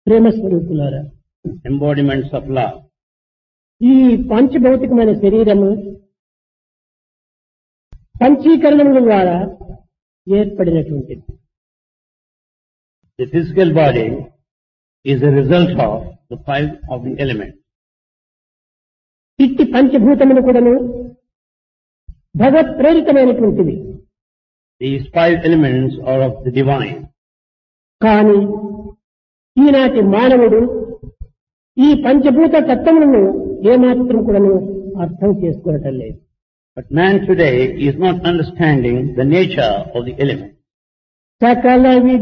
ప్రేమ స్వరూపులారా embodiments of love. ఈ పంచభౌతికమైన శరీరము పంచీకరణముల ద్వారా ఏర్పడినటువంటిది The physical body is a result of the five of the elements. ఇట్టి పంచభూతములు కూడాను భగవత్ ప్రేరితమైనటువంటివి These five elements are of the divine. కానీ ఈనాటి మానవుడు ఈ పంచభూత తత్వములను ఏమాత్రం కూడాను అర్థం చేసుకోవటం లేదు But man today is not understanding the nature of the elements. సకల